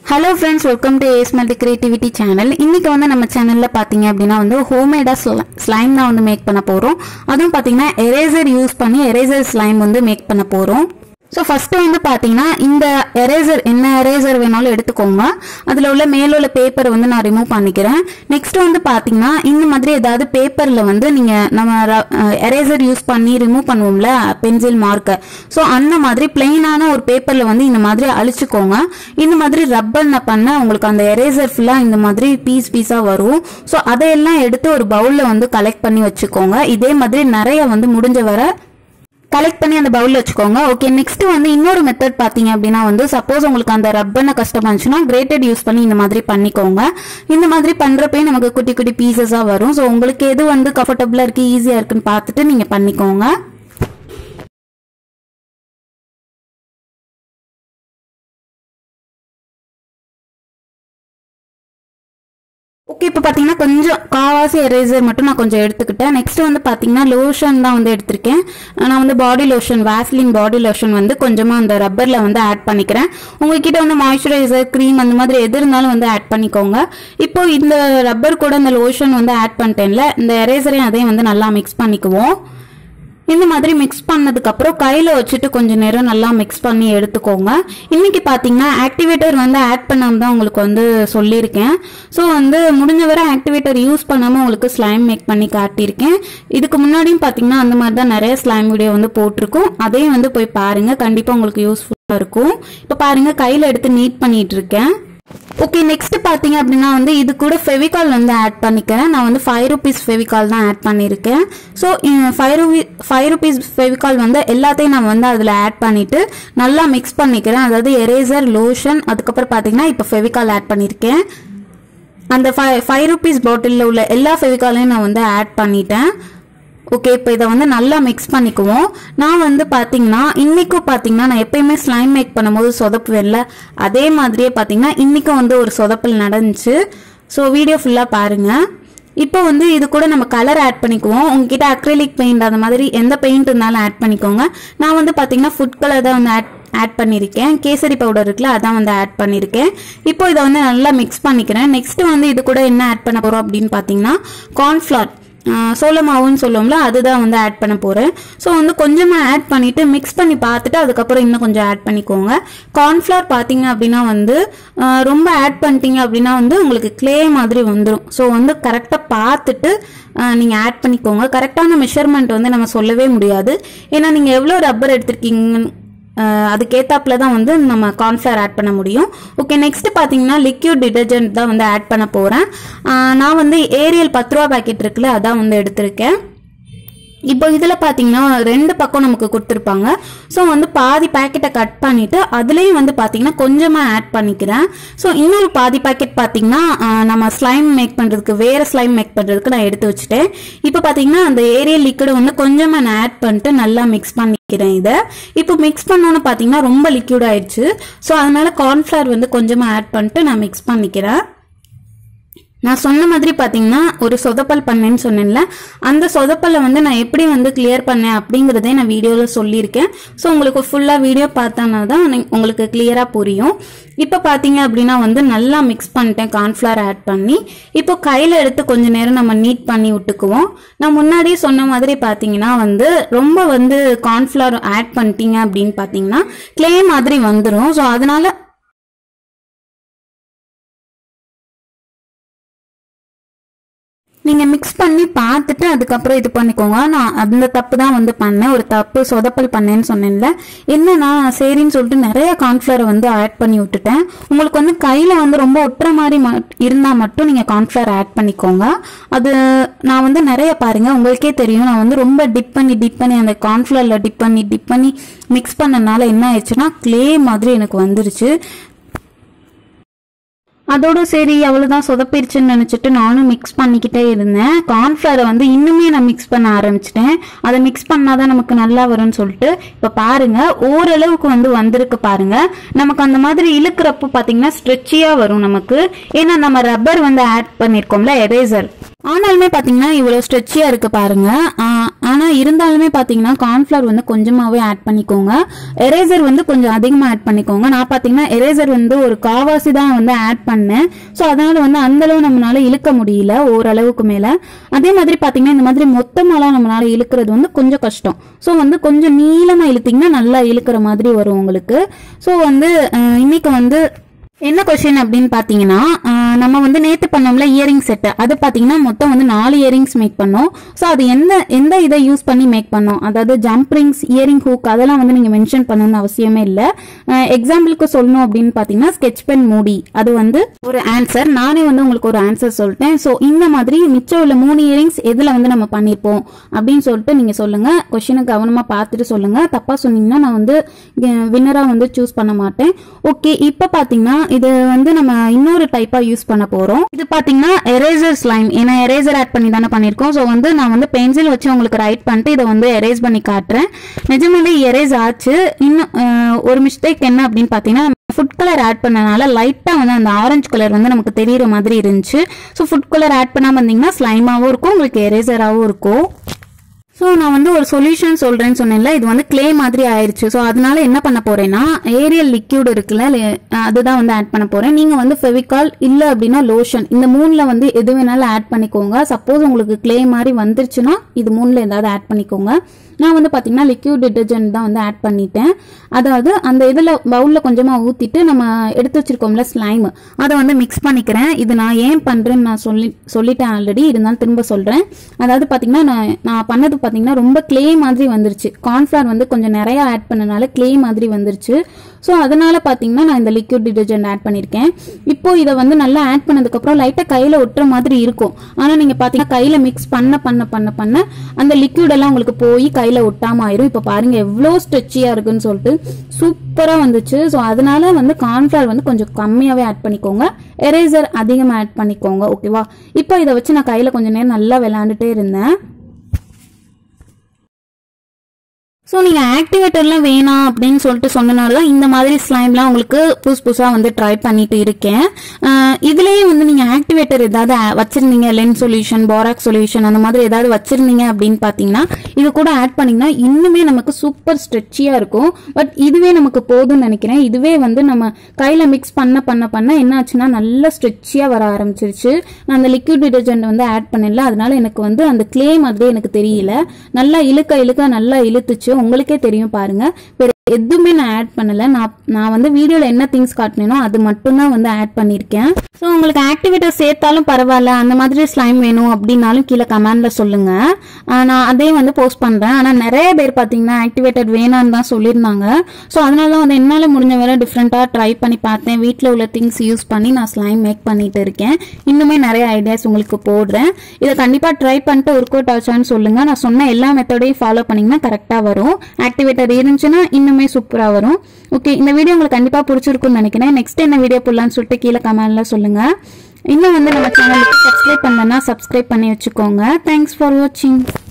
hello friends welcome to ace multi creativity channel இன்னைக்கு வந்து நம்ம சேனலில் பார்த்தீங்க அப்படின்னா வந்து ஹோம்மேடாக ஸ்லைம் தான் வந்து மேக் பண்ண போகிறோம் அதுவும் பார்த்தீங்கன்னா எரேசர் யூஸ் பண்ணி எரேசர் ஸ்லைம் வந்து மேக் பண்ண போகிறோம் ஸோ ஃபஸ்ட்டு வந்து பார்த்தீங்கன்னா இந்த எரேசர் என்ன எரேசர் வேணாலும் எடுத்துக்கோங்க அதில் உள்ள மேல உள்ள பேப்பரை வந்து நான் ரிமூவ் பண்ணிக்கிறேன் நெக்ஸ்ட் வந்து பார்த்தீங்கன்னா இந்த மாதிரி ஏதாவது பேப்பரில் வந்து நீங்கள் நம்ம எரேசர் யூஸ் பண்ணி ரிமூவ் பண்ணுவோம்ல பென்சில் மார்க்கர் ஸோ அந்த மாதிரி பிளெயினான ஒரு பேப்பரில் வந்து இந்த மாதிரி அழிச்சுக்கோங்க இந்த மாதிரி ரப்பர்ன பண்ண உங்களுக்கு அந்த எரேசர் ஃபுல்லாக இந்த மாதிரி பீஸ் பீஸாக வரும் ஸோ அதையெல்லாம் எடுத்து ஒரு பவுலில் வந்து கலெக்ட் பண்ணி வச்சுக்கோங்க இதே மாதிரி நிறைய வந்து முடிஞ்ச வரை கலெக்ட் பண்ணி அந்த பவுல்ல வச்சுக்கோங்க ஓகே நெக்ஸ்ட் வந்து இன்னொரு மெத்தட் பாத்தீங்க அப்படின்னா வந்து சப்போஸ் உங்களுக்கு அந்த ரப்பனை கஷ்டமா இருந்துச்சுன்னா கிரேட்டட் யூஸ் பண்ணி இந்த மாதிரி பண்ணிக்கோங்க இந்த மாதிரி பண்றப்பே நமக்கு குட்டி குட்டி பீசஸா வரும் ஸோ உங்களுக்கு எது வந்து கம்ஃபர்டபுளா இருக்கு ஈஸியா இருக்குன்னு பார்த்துட்டு நீங்க பண்ணிக்கோங்க ஓகே இப்போ பார்த்தீங்கன்னா கொஞ்சம் காவாசி எரேசர் மட்டும் நான் கொஞ்சம் எடுத்துக்கிட்டேன் நெக்ஸ்ட் வந்து பார்த்தீங்கன்னா லோஷன் தான் வந்து எடுத்திருக்கேன் நான் வந்து body lotion Vaseline body lotion வந்து கொஞ்சமாக அந்த ரப்பரில் வந்து ஆட் பண்ணிக்கிறேன் உங்ககிட்ட வந்து மாய்ஸ்சரைசர் க்ரீம் அந்த மாதிரி எது இருந்தாலும் வந்து ஆட் பண்ணிக்கோங்க இப்போ இந்த ரப்பர் கூட இந்த லோஷன் வந்து ஆட் பண்ணிட்டேன்ல இந்த எரேசரையும் அதையும் வந்து நல்லா மிக்ஸ் பண்ணிக்குவோம் இந்த மாதிரி மிக்ஸ் பண்ணதுக்கு அப்புறம் கையில வச்சுட்டு கொஞ்ச நேரம் நல்லா மிக்ஸ் பண்ணி எடுத்துக்கோங்க இன்னைக்கு பாத்தீங்கன்னா ஆக்டிவேட்டர் வந்து ஆட் பண்ணாம தான் உங்களுக்கு வந்து சொல்லியிருக்கேன் ஸோ வந்து முடிஞ்ச வரை ஆக்டிவேட்டர் யூஸ் பண்ணாம உங்களுக்கு ஸ்லைம் மேக் பண்ணி காட்டியிருக்கேன் இதுக்கு முன்னாடியும் பாத்தீங்கன்னா அந்த மாதிரி தான் நிறைய ஸ்லைம் வீடியோ வந்து போட்டிருக்கோம் அதையும் வந்து போய் பாருங்க கண்டிப்பா உங்களுக்கு யூஸ்ஃபுல்லா இருக்கும் இப்போ பாருங்க கையில எடுத்து நீட் பண்ணிட்டு இருக்கேன் ஓகே நெக்ஸ்ட் பாத்தீங்க அப்படின்னா வந்து இது கூட ஃபெவிகால் வந்து ஆட் பண்ணிக்கிறேன் நான் வந்து ஃபைவ் ருபீஸ் ஃபெவிகால் தான் ஆட் பண்ணியிருக்கேன் so five rupee five rupees Fevicol வந்து எல்லாத்தையும் நான் வந்து அதில் ஆட் பண்ணிட்டு நல்லா மிக்ஸ் பண்ணிக்கிறேன் அதாவது எரேசர் லோஷன் அதுக்கப்புறம் பார்த்தீங்கன்னா இப்போ ஃபெவிகால் ஆட் பண்ணியிருக்கேன் அந்த ஃபைவ் ஃபைவ் ருபீஸ் பாட்டிலில் உள்ள எல்லா ஃபெவிகாலையும் நான் வந்து ஆட் பண்ணிட்டேன் ஓகே இப்போ இதை வந்து நல்லா மிக்ஸ் பண்ணிக்குவோம் நான் வந்து பார்த்தீங்கன்னா இன்றைக்கும் பார்த்தீங்கன்னா நான் எப்பயுமே ஸ்லைம் மேக் பண்ணும்போது சொதப்புவேன்ல அதே மாதிரியே பார்த்தீங்கன்னா இன்றைக்கும் வந்து ஒரு சொதப்பல் நடந்துச்சு ஸோ வீடியோ ஃபுல்லாக பாருங்கள் இப்போ வந்து இது கூட நம்ம கலர் ஆட் பண்ணிக்குவோம் உங்ககிட்ட அக்ரிலிக் பெயிண்ட் அந்த மாதிரி எந்த பெயிண்ட் இருந்தாலும் ஆட் பண்ணிக்கோங்க நான் வந்து பார்த்தீங்கன்னா ஃபுட் கலர் தான் வந்து ஆட் ஆட் பண்ணியிருக்கேன் கேசரி பவுடர் இருக்குல்ல அதான் வந்து ஆட் பண்ணியிருக்கேன் இப்போ இதை வந்து நல்லா மிக்ஸ் பண்ணிக்கிறேன் நெக்ஸ்ட் வந்து இது கூட என்ன ஆட் பண்ண போகிறோம் அப்படின்னு பார்த்தீங்கன்னா கார்ன்ஃப்ளவர் சோள மாவுன்னு சொல்லுவோம்ல அதுதான் வந்து ஆட் பண்ண போகிறேன் ஸோ வந்து கொஞ்சமாக ஆட் பண்ணிவிட்டு மிக்ஸ் பண்ணி பார்த்துட்டு அதுக்கப்புறம் இன்னும் கொஞ்சம் ஆட் பண்ணிக்கோங்க கார்ன்ஃப்ளவர் பார்த்தீங்க அப்படின்னா வந்து ரொம்ப ஆட் பண்ணிட்டீங்க அப்படின்னா வந்து உங்களுக்கு க்ளே மாதிரி வந்துடும் ஸோ வந்து கரெக்டாக பார்த்துட்டு நீங்கள் ஆட் பண்ணிக்கோங்க கரெக்டான மெஷர்மெண்ட் வந்து நம்ம சொல்லவே முடியாது ஏன்னா நீங்கள் எவ்வளோ ரப்பர் எடுத்திருக்கீங்கன்னு அதுக்கேத்தாப்புல தான் வந்து நம்ம கார்ன்ஃப்ளவர் ஆட் பண்ண முடியும் ஓகே நெக்ஸ்ட் பார்த்தீங்கன்னா லிக்யூட் டிடர்ஜென்ட் தான் வந்து ஆட் பண்ண போகிறேன் நான் வந்து ஏரியல் பத்து ரூபா பேக்கெட் இருக்குல்ல அதான் வந்து எடுத்திருக்கேன் இப்போ இதில் பார்த்தீங்கன்னா ரெண்டு பக்கம் நமக்கு கொடுத்துருப்பாங்க ஸோ வந்து பாதி பேக்கெட்டை கட் பண்ணிவிட்டு அதுலேயும் வந்து பார்த்தீங்கன்னா கொஞ்சமாக ஆட் பண்ணிக்கிறேன் ஸோ இன்னொரு பாதி பேக்கெட் பார்த்தீங்கன்னா நம்ம ஸ்லைம் மேக் பண்ணுறதுக்கு வேறு ஸ்லைம் மேக் பண்ணுறதுக்கு நான் எடுத்து வச்சுட்டேன் இப்போ பார்த்தீங்கன்னா அந்த ஏரியல் லிக்விட் வந்து கொஞ்சமாக நான் ஆட் பண்ணிட்டு நல்லா மிக்ஸ் பண்ணிக்கிறேன் இதை இப்போ மிக்ஸ் பண்ணோன்னு பார்த்தீங்கன்னா ரொம்ப லிக்யூட் ஆயிடுச்சு ஸோ அதனால கார்ன்ஃப்ளவர் வந்து கொஞ்சமாக ஆட் பண்ணிட்டு நான் மிக்ஸ் பண்ணிக்கிறேன் நான் சொன்ன மாதிரி பார்த்தீங்கன்னா ஒரு சொதப்பல் பண்ணேன்னு சொன்னேன்ல அந்த சொதப்பலை வந்து நான் எப்படி வந்து கிளியர் பண்ணேன் அப்படிங்கிறதே நான் வீடியோவில் சொல்லியிருக்கேன் ஸோ உங்களுக்கு ஃபுல்லாக வீடியோ பார்த்தோன்னா தான் உங்களுக்கு கிளியராக புரியும் இப்போ பார்த்தீங்க அப்படின்னா வந்து நல்லா மிக்ஸ் பண்ணிட்டேன் கார்ன்ஃப்ளவர் ஆட் பண்ணி இப்போ கையில் எடுத்து கொஞ்ச நேரம் நம்ம நீட் பண்ணி விட்டுக்குவோம் நான் முன்னாடியே சொன்ன மாதிரி பார்த்தீங்கன்னா வந்து ரொம்ப வந்து கார்ன்ஃப்ளவர் ஆட் பண்ணிட்டீங்க அப்படின்னு பார்த்தீங்கன்னா கிளே மாதிரி வந்துடும் ஸோ அதனால நீங்கள் மிக்ஸ் பண்ணி பார்த்துட்டு அதுக்கப்புறம் இது பண்ணிக்கோங்க நான் அந்த தப்பு தான் வந்து பண்ணேன் ஒரு தப்பு சொதப்பல் பண்ணேன்னு சொன்னேன்ல என்னன்னா சரின்னு சொல்லிட்டு நிறைய கார்ன்ஃப்ளவரை வந்து ஆட் பண்ணி விட்டுட்டேன் உங்களுக்கு வந்து கையில் வந்து ரொம்ப ஒட்டுற மாதிரி இருந்தால் மட்டும் நீங்கள் கார்ன்ஃப்ளவர் ஆட் பண்ணிக்கோங்க அது நான் வந்து நிறைய பாருங்கள் உங்களுக்கே தெரியும் நான் வந்து ரொம்ப டிப் பண்ணி டிப் பண்ணி அந்த கார்ன்ஃப்ளவரில் டிப் பண்ணி டிப் பண்ணி மிக்ஸ் பண்ணனால என்ன ஆயிடுச்சுன்னா க்ளே மாதிரி எனக்கு வந்துருச்சு அதோட சரி அவ்வளோதான் சொதப்பிருச்சுன்னு நினச்சிட்டு நானும் மிக்ஸ் பண்ணிக்கிட்டே இருந்தேன் கார்ன்ஃப்ளவரை வந்து இன்னுமே நான் மிக்ஸ் பண்ண ஆரம்பிச்சிட்டேன் அதை மிக்ஸ் பண்ணாதான் நமக்கு நல்லா வரும்னு சொல்லிட்டு இப்போ பாருங்க ஓரளவுக்கு வந்து வந்திருக்கு பாருங்க நமக்கு அந்த மாதிரி இழுக்கிறப்போ பார்த்தீங்கன்னா ஸ்ட்ரெச்சியாக வரும் நமக்கு ஏன்னா நம்ம ரப்பர் வந்து ஆட் பண்ணியிருக்கோம்ல எரேசர் ஆனாலுமே பார்த்தீங்கன்னா இவ்வளோ ஸ்ட்ரெச்சியாக இருக்கு பாருங்க ஆஹ் ஆனா இருந்தாலுமே பார்த்தீங்கன்னா கார்ன்ஃப்ளவர் வந்து கொஞ்சமாவே ஆட் பண்ணிக்கோங்க எரேசர் வந்து கொஞ்சம் அதிகமாக ஆட் பண்ணிக்கோங்க நான் பார்த்தீங்கன்னா எரேசர் வந்து ஒரு காவாசி தான் வந்து ஆட் பண்ணேன் ஸோ அதனால வந்து அந்த அளவு நம்மளால இழுக்க முடியல ஓரளவுக்கு மேல அதே மாதிரி பார்த்தீங்கன்னா இந்த மாதிரி மொத்தமாலாம் நம்மளால இழுக்கிறது வந்து கொஞ்சம் கஷ்டம் ஸோ வந்து கொஞ்சம் நீளமா இழுத்தீங்கன்னா நல்லா இழுக்கிற மாதிரி வரும் உங்களுக்கு ஸோ வந்து அஹ், இன்னைக்கு வந்து என்ன கொஸ்டின் அப்படின்னு பார்த்தீங்கன்னா ஆஹ், நம்ம வந்து நேற்று பண்ணோம்ல இயரிங் செட்டு அது பார்த்தீங்கன்னா மொத்தம் வந்து நாலு இயரிங்ஸ் மேக் பண்ணோம் ஸோ அது எந்த எந்த இதை யூஸ் பண்ணி மேக் பண்ணோம் அதாவது ஜம்ப் ரிங்ஸ் இயரிங் ஹூக் அதெல்லாம் வந்து நீங்கள் மென்ஷன் பண்ணணும்னு அவசியமே இல்லை எக்ஸாம்பிளுக்கு சொல்லணும் அப்படின்னு பார்த்தீங்கன்னா ஸ்கெச் பென் மூடி அது வந்து ஒரு ஆன்சர் நானே வந்து உங்களுக்கு ஒரு ஆன்சர் சொல்லிட்டேன் ஸோ இந்த மாதிரி மிச்சம் உள்ள மூணு இயரிங்ஸ் எதில் வந்து நம்ம பண்ணியிருப்போம் அப்படின்னு சொல்லிட்டு நீங்கள் சொல்லுங்கள் கொஷினை கவனமாக பார்த்துட்டு சொல்லுங்கள் தப்பாக சொன்னீங்கன்னா நான் வந்து வின்னராக வந்து சூஸ் பண்ண மாட்டேன் ஓகே இப்போ பார்த்தீங்கன்னா இது வந்து நம்ம இன்னொரு டைப்பாக யூஸ் பண்ண போகிறோம் இது பார்த்தீங்கன்னா எரேசர் ஸ்லைம் ஏன்னா எரேசர் ஆட் பண்ணி தானே பண்ணியிருக்கோம் ஸோ வந்து நான் வந்து பென்சில் வச்சு உங்களுக்கு ரைட் பண்ணிட்டு இதை வந்து எரேஸ் பண்ணி காட்டுறேன் நிஜமாலே எரேஸ் ஆச்சு இன்னும் அஹ், ஒரு மிஸ்டேக் என்ன அப்படின்னு பார்த்தீங்கன்னா ஃபுட் கலர் ஆட் பண்ணனால லைட்டாக வந்து அந்த ஆரஞ்சு கலர் வந்து நமக்கு தெரியுற மாதிரி இருந்துச்சு ஸோ ஃபுட் கலர் ஆட் பண்ணாமல் இருந்தீங்கன்னா ஸ்லைமாகவும் இருக்கும் உங்களுக்கு எரேசராகவும் இருக்கும் ஸோ நான் வந்து ஒரு சொல்யூஷன் சொல்கிறேன்னு சொன்னேன்ல இது வந்து க்ளே மாதிரி ஆயிருச்சு ஸோ அதனால என்ன பண்ண போறேன்னா ஏரியல் லிக்யூட் இருக்குல்ல le- அதுதான் வந்து ஆட் பண்ண போறேன் நீங்கள் வந்து ஃபெவிகால் இல்லை அப்படின்னா லோஷன் இந்த மூணில் வந்து எது வேணாலும் ஆட் பண்ணிக்கோங்க சப்போஸ் உங்களுக்கு க்ளே மாதிரி வந்துருச்சுன்னா இது மூணில் ஏதாவது ஆட் பண்ணிக்கோங்க நான் வந்து பார்த்தீங்கன்னா லிக்யூட் டிட்டர்ஜென்ட் தான் வந்து ஆட் பண்ணிட்டேன் அதாவது அந்த இதில் பவுலில் கொஞ்சமாக ஊற்றிட்டு நம்ம எடுத்து வச்சிருக்கோம்ல ஸ்லைம் அதை வந்து மிக்ஸ் பண்ணிக்கிறேன் இது நான் ஏன் பண்ணுறேன்னு நான் சொல்லி சொல்லிட்டேன் ஆல்ரெடி இருந்தாலும் திரும்ப சொல்கிறேன் அதாவது பார்த்தீங்கன்னா நான் நான் பண்ணது பார்த்தீங்கன்னா ரொம்ப க்ளே மாதிரி வந்துருச்சு கார்ன்ஃப்ளவர் வந்து கொஞ்சம் நிறைய ஆட் பண்ணனால க்ளே மாதிரி வந்துருச்சு ஸோ அதனால பார்த்தீங்கன்னா நான் இந்த லிக்யூட் டிட்டர்ஜென்ட் ஆட் பண்ணியிருக்கேன் இப்போ இதை வந்து நல்லா ஆட் பண்ணதுக்கப்புறம் லைட்டாக கையில் ஒட்டுற மாதிரி இருக்கும் ஆனால் நீங்கள் பார்த்தீங்கன்னா கையில் மிக்ஸ் பண்ண பண்ண பண்ண பண்ண அந்த லிக்யூட் எல்லாம் உங்களுக்கு போய் கையில் ஒட்டாம ஆயிரும் இப்போ பாருங்க எவ்வளோ ஸ்ட்ரெச்சியாக இருக்குன்னு சொல்லிட்டு சூப்பராக வந்துச்சு ஸோ அதனால வந்து கார்ன்ஃப்ளவர் வந்து கொஞ்சம் கம்மியாகவே ஆட் பண்ணிக்கோங்க எரேசர் அதிகமாக ஆட் பண்ணிக்கோங்க ஓகேவா இப்போ இதை வச்சு நான் கையில் கொஞ்ச நேரம் நல்லா விளையாண்டுட்டே இருந்தேன் ஸோ நீங்கள் ஆக்டிவேட்டர்லாம் வேணாம் அப்படின்னு சொல்லிட்டு சொன்னனால தான் இந்த மாதிரி ஸ்லைம்லாம் உங்களுக்கு புதுசு புதுசாக வந்து ட்ரை பண்ணிட்டு இருக்கேன் அஹ் இதுலயே வந்து நீங்கள் ஆக்டிவேட்டர் ஏதாவது a- வச்சிருந்தீங்க லென்ஸ் சொல்யூஷன் போராக் சொல்யூஷன் அந்த மாதிரி ஏதாவது வச்சிருந்தீங்க அப்படின்னு பார்த்தீங்கன்னா இது கூட ஆட் பண்ணிங்கன்னா இன்னுமே நமக்கு சூப்பர் ஸ்ட்ரெச்சியாக இருக்கும் பட் இதுவே நமக்கு போதும்னு நினைக்கிறேன் இதுவே வந்து நம்ம கையில் மிக்ஸ் பண்ண பண்ண பண்ண என்ன ஆச்சுன்னா நல்ல ஸ்ட்ரெச்சியாக வர ஆரம்பிச்சிருச்சு நான் அந்த லிக்விட் டிடர்ஜென்ட் வந்து ஆட் பண்ணல அதனால எனக்கு வந்து அந்த க்ளே மாதிரி எனக்கு தெரியல நல்லா இழுக்க இழுக்க நல்லா இழுத்துச்சு உங்களுக்கே தெரியும் பாருங்க வேற எதுவுமே நான் ஆட் பண்ணல நான் நான் வந்து வீடியோல என்ன திங்ஸ் காட்டினேனோ அது மட்டும்தான் வந்து ஆட் பண்ணியிருக்கேன் ஸோ உங்களுக்கு ஆக்டிவேட்டர் சேர்த்தாலும் பரவாயில்ல அந்த மாதிரி ஸ்லைம் வேணும் அப்படின்னாலும் கீழே கமெண்ட்ல சொல்லுங்க ஆஹ் நான் அதே வந்து போஸ்ட் பண்றேன் ஆனா நிறைய பேர் பார்த்தீங்கன்னா ஆக்டிவேட்டர் வேணான்னு தான் சொல்லியிருந்தாங்க ஸோ அதனால தான் வந்து என்னால் முடிஞ்ச வரை டிஃப்ரெண்ட்டாக ட்ரை பண்ணி பார்த்தேன் வீட்டில் உள்ள திங்ஸ் யூஸ் பண்ணி நான் ஸ்லைம் மேக் பண்ணிட்டு இருக்கேன் இன்னுமே நிறைய ஐடியாஸ் உங்களுக்கு போடுறேன் இதை கண்டிப்பாக ட்ரை பண்ணிட்டு ஒர்க் அவுட் ஆச்சான்னு சொல்லுங்க நான் சொன்ன எல்லா மெத்தடையும் ஃபாலோ பண்ணீங்கன்னா கரெக்டாக வரும் ஆக்டிவேட்டர் இருந்துச்சுன்னா இன்னுமே சூப்பராக வரும் ஓகே இந்த வீடியோ உங்களுக்கு கண்டிப்பாக பிடிச்சிருக்கும்னு நினைக்கிறேன் நெக்ஸ்ட் என்ன வீடியோ போடலான்னு சொல்லிட்டு கீழே கமெண்ட்ல சொல்லுங்க இன்னும் வந்து நம்ம சேனலுக்கு சப்ஸ்கிரைப் பண்ணலன்னா சப்ஸ்கிரைப் பண்ணி வச்சுக்கோங்க தேங்க்ஸ் ஃபார் வாட்சிங்